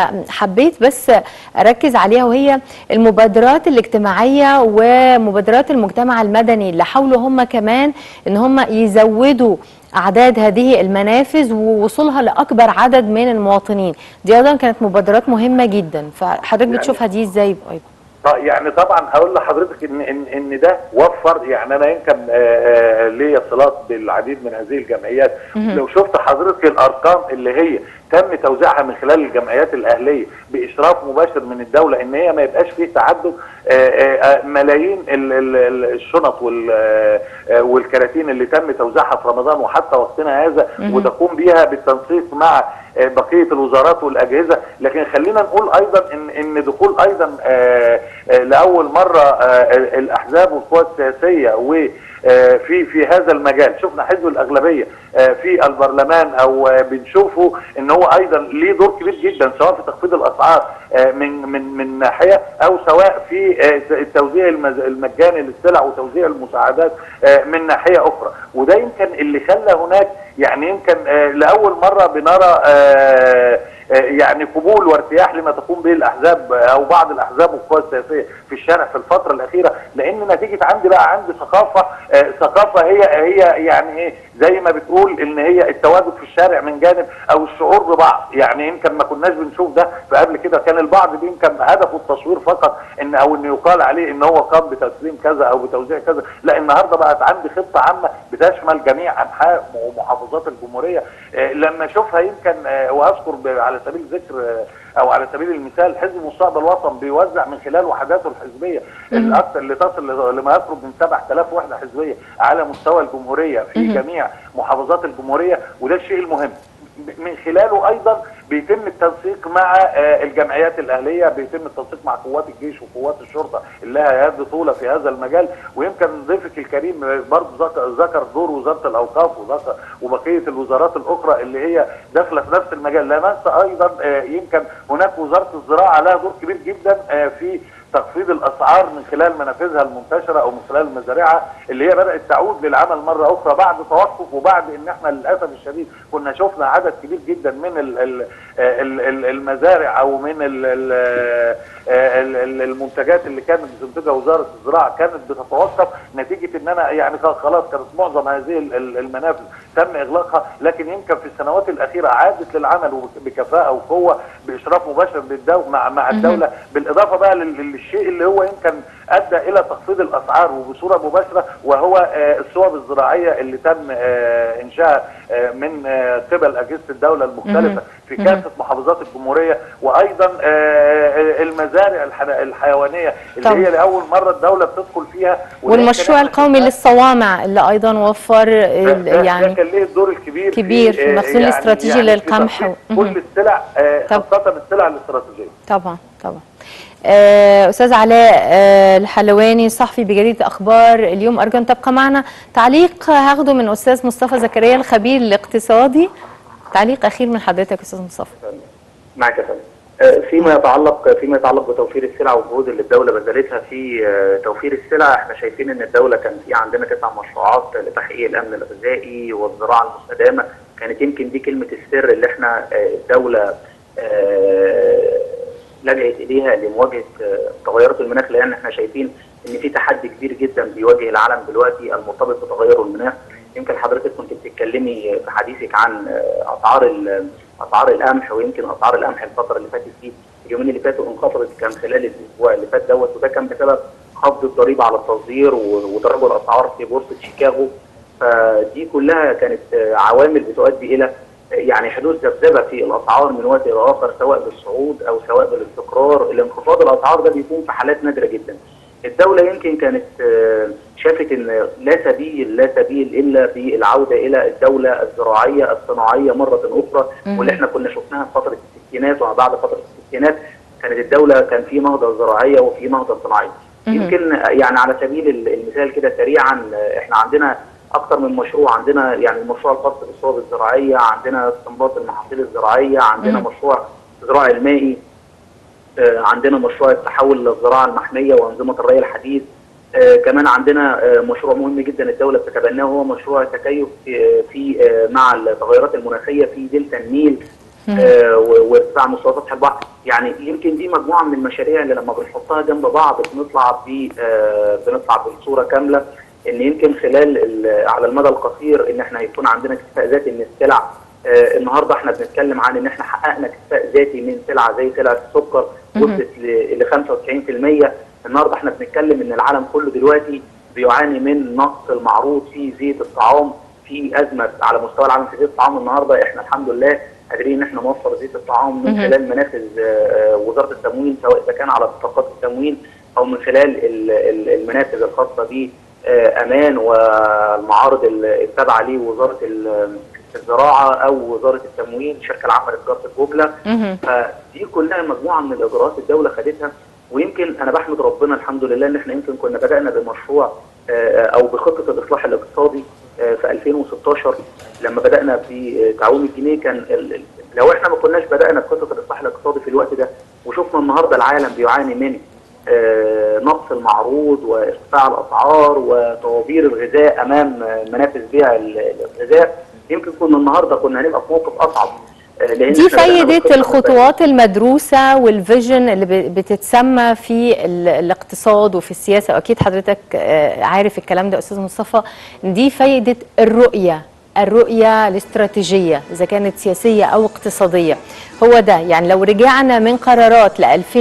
وحبيت بس اركز عليها وهي المبادرات الاجتماعيه ومبادرات المجتمع المدني اللي حاولوا هم كمان ان هم يزودوا اعداد هذه المنافذ ووصولها لاكبر عدد من المواطنين دي ايضا كانت مبادرات مهمه جدا فحضرتك يعني- بتشوفها دي ازاي ايضا ط- يعني طبعا هقول لحضرتك ان ان ان ده وفر يعني انا يمكن آه، آه، ليا صلات بالعديد من هذه الجمعيات لو شفت حضرتك الارقام اللي هي تم توزيعها من خلال الجمعيات الاهليه باشراف مباشر من الدوله ان هي ما يبقاش فيه تعدد آه، آه، آه، ملايين ال- ال- ال- الشنط وال- آه، آه، والكراتين اللي تم توزيعها في رمضان وحتى وقتنا هذا وتقوم بها بالتنسيق مع آه، بقيه الوزارات والاجهزه لكن خلينا نقول ايضا ان ان دخول ايضا آه، آه، لاول مره آه، الاحزاب والقوى السياسيه و آه، في في هذا المجال شفنا حزب الاغلبيه آه، في البرلمان او آه، بنشوفه ان هو ايضا ليه دور كبير جدا سواء في تخفيض الاسعار آه، من من من ناحيه او سواء في آه، التوزيع المز- المجاني للسلع وتوزيع المساعدات آه، من ناحيه اخرى وده يمكن اللي خلى هناك يعني يمكن آه، لاول مره بنرى آه، آه، يعني قبول وارتياح لما تقوم به الاحزاب آه، او بعض الاحزاب والقوى السياسيه في الشارع في الفتره الاخيره لان نتيجه عندي بقى عندي ثقافه آه، ثقافه هي هي يعني ايه زي ما بتقول ان هي التواجد في الشارع من جانب او الشعور ببعض يعني يمكن ما كناش بنشوف ده فقبل كده كان البعض دي يمكن هدفه التصوير فقط ان او انه يقال عليه ان هو قام بتسليم كذا او بتوزيع كذا لا النهارده بقت عندي خطه عامه بتشمل جميع انحاء ومحافظات الجمهوريه آه، لما اشوفها يمكن آه، واذكر ب- على سبيل الذكر آه، او على سبيل المثال حزب مستقبل وطن بيوزع من خلال وحداته الحزبيه الاكثر اللي تصل لما يقرب من 7000 وحده حزبيه على مستوى الجمهوريه في جميع محافظات الجمهوريه وده الشيء المهم من خلاله ايضا بيتم التنسيق مع آه، الجمعيات الاهليه بيتم التنسيق مع قوات الجيش وقوات الشرطه اللي لها يد طوله في هذا المجال ويمكن ضيفك الكريم آه، برضه ذكر- ذكر دور وزاره الاوقاف وذكر وبقيه الوزارات الاخرى اللي هي داخله في نفس المجال لا ننسى ايضا آه، يمكن هناك وزاره الزراعه لها دور كبير جدا آه، في تخفيض الاسعار من خلال منافذها المنتشره او من خلال مزارعها اللي هي بدات تعود للعمل مره اخرى بعد توقف وبعد ان احنا للاسف الشديد كنا شفنا عدد كبير جدا من ال- ال- ال- ال- المزارع او من ال- ال- ال- ال- المنتجات اللي كانت بتنتجها وزاره الزراعه كانت بتتوقف نتيجه ان انا يعني خلاص كانت معظم هذه ال- ال- المنافذ تم اغلاقها لكن يمكن في السنوات الاخيره عادت للعمل وب- بكفاءه وقوه باشراف مباشر بالدوله مع مع الدوله بالاضافه بقى لل- للشيء اللي هو يمكن ادى الى تخفيض الاسعار وبصوره مباشره وهو آه، الصوب الزراعيه اللي تم آه، انشائها آه، من آه، قبل اجهزه الدوله المختلفه في كافه محافظات الجمهوريه وايضا آه، المزارع الح- الحيوانيه اللي طبعا. هي لاول مره الدوله بتدخل فيها وده والمشروع يمكن إحنا القومي شفناه. للصوامع اللي ايضا وفر ده- ال- ده- ده يعني كان ليه الدور الكبير كبير في آه، المخزون الاستراتيجي في للقمح تخفيض و- كل السلع آه، طب. خاصه السلع الاستراتيجيه طبعا طبعا آه، استاذ علاء آه، الحلواني صحفي بجريده اخبار اليوم ارجو ان تبقى معنا تعليق هاخده من استاذ مصطفى زكريا الخبير الاقتصادي تعليق اخير من حضرتك استاذ مصطفى معك يا فندم آه، فيما يتعلق فيما يتعلق بتوفير السلع والجهود اللي الدوله بذلتها في آه، توفير السلع احنا شايفين ان الدوله كان في عندنا تسع مشروعات لتحقيق الامن الغذائي والزراعه المستدامه كانت يمكن دي كلمه السر اللي احنا آه، الدوله آه، لجأت اليها لمواجهه آه، تغيرات المناخ لان احنا شايفين ان في تحدي كبير جدا بيواجه العالم دلوقتي المرتبط بتغير المناخ يمكن حضرتك كنت بتتكلمي في حديثك عن آه، اسعار ال- اسعار القمح ويمكن اسعار القمح الفتره اللي فاتت دي اليومين اللي فاتوا انخفضت كان خلال الاسبوع اللي فات دوت وده كان بسبب خفض الضريبه على التصدير و- وتراجع الاسعار في بورصه شيكاغو فدي كلها كانت آه، عوامل بتؤدي الى آه، يعني حدوث ذبذبه في الاسعار من وقت الى اخر سواء بالصعود او سواء بالاستقرار الانخفاض الاسعار ده بيكون في حالات نادره جدا الدولة يمكن كانت آه، شافت ان لا سبيل لا سبيل الا بالعودة الى الدولة الزراعية الصناعية مرة اخرى مهم. واللي احنا كنا شفناها في فترة الستينات وما بعد فترة الستينات كانت الدولة كان في نهضة زراعية وفي نهضة صناعية مهم. يمكن آه، يعني على سبيل ال- المثال كده سريعا آه، احنا عندنا اكثر من مشروع عندنا يعني المشروع الخاص بالصوب الزراعية عندنا استنباط المحاصيل الزراعية عندنا مم. مشروع الزراعي المائي آه، عندنا مشروع التحول للزراعه المحميه وانظمه الري الحديث آه، كمان عندنا آه، مشروع مهم جدا الدوله بتتبناه هو مشروع التكيف في, في آه، مع التغيرات المناخيه في دلتا النيل آه، و- وارتفاع مستوى سطح البحر يعني يمكن دي مجموعه من المشاريع اللي لما بنحطها جنب بعض بنطلع ب آه، بنطلع بالصوره كامله ان يمكن خلال ال- على المدى القصير ان احنا هيكون عندنا اكتفاء ذاتي من السلع آه، النهارده احنا بنتكلم عن ان احنا حققنا اكتفاء ذاتي من سلع زي سلع السكر وصلت ل ل 95% النهارده احنا بنتكلم ان العالم كله دلوقتي بيعاني من نقص المعروض في زيت الطعام في ازمه على مستوى العالم في زيت الطعام النهارده احنا الحمد لله قادرين ان احنا نوفر زيت الطعام من مهم. خلال منافذ آه، آه، وزاره التموين سواء اذا كان على بطاقات التموين او من خلال ال- ال- المنافذ الخاصه ب آه، امان والمعارض ال- التابعه لوزاره ال- الزراعه او وزاره التموين الشركه العامه لتجاره الجمله مهم. فدي كلها مجموعه من الاجراءات الدوله خدتها ويمكن انا بحمد ربنا الحمد لله ان احنا يمكن كنا بدانا بمشروع آه، او بخطه الاصلاح الاقتصادي آه، في 2016 لما بدانا بتعويم الجنيه كان ال- ال- لو احنا ما كناش بدانا بخطه الاصلاح الاقتصادي في الوقت ده وشفنا النهارده العالم بيعاني من آه، نقص المعروض وارتفاع الاسعار وطوابير الغذاء امام آه، منافذ بيع ال- الغذاء يمكن كنا النهارده كنا هنبقى في موقف اصعب آه، لان دي إحنا بدأنا فايدة بالخطة الخطوات المدروسة والفيجن اللي ب- بتتسمى في ال- الاقتصاد وفي السياسة وأكيد حضرتك آه، عارف الكلام ده أستاذ مصطفى دي فايدة الرؤية الرؤية الاستراتيجية إذا كانت سياسية أو اقتصادية هو ده يعني لو رجعنا من قرارات ل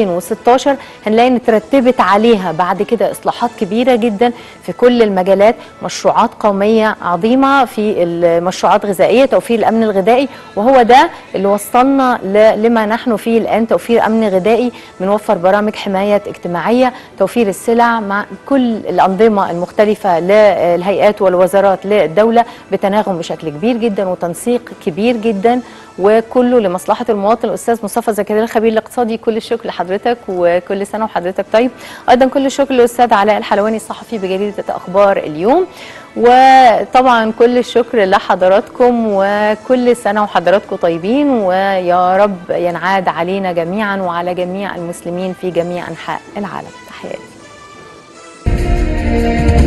2016 هنلاقي ان ترتبت عليها بعد كده اصلاحات كبيره جدا في كل المجالات مشروعات قوميه عظيمه في المشروعات غذائيه توفير الامن الغذائي وهو ده اللي وصلنا ل- لما نحن فيه الان توفير امن غذائي بنوفر برامج حمايه اجتماعيه توفير السلع مع كل الانظمه المختلفه للهيئات والوزارات للدوله بتناغم بشكل كبير جدا وتنسيق كبير جدا وكله لمصلحه المواطن الاستاذ مصطفى زكريا الخبير الاقتصادي كل الشكر لحضرتك وكل سنه وحضرتك طيب ايضا كل الشكر للاستاذ علاء الحلواني الصحفي بجريده اخبار اليوم وطبعا كل الشكر لحضراتكم وكل سنه وحضراتكم طيبين ويا رب ينعاد علينا جميعا وعلى جميع المسلمين في جميع انحاء العالم تحياتي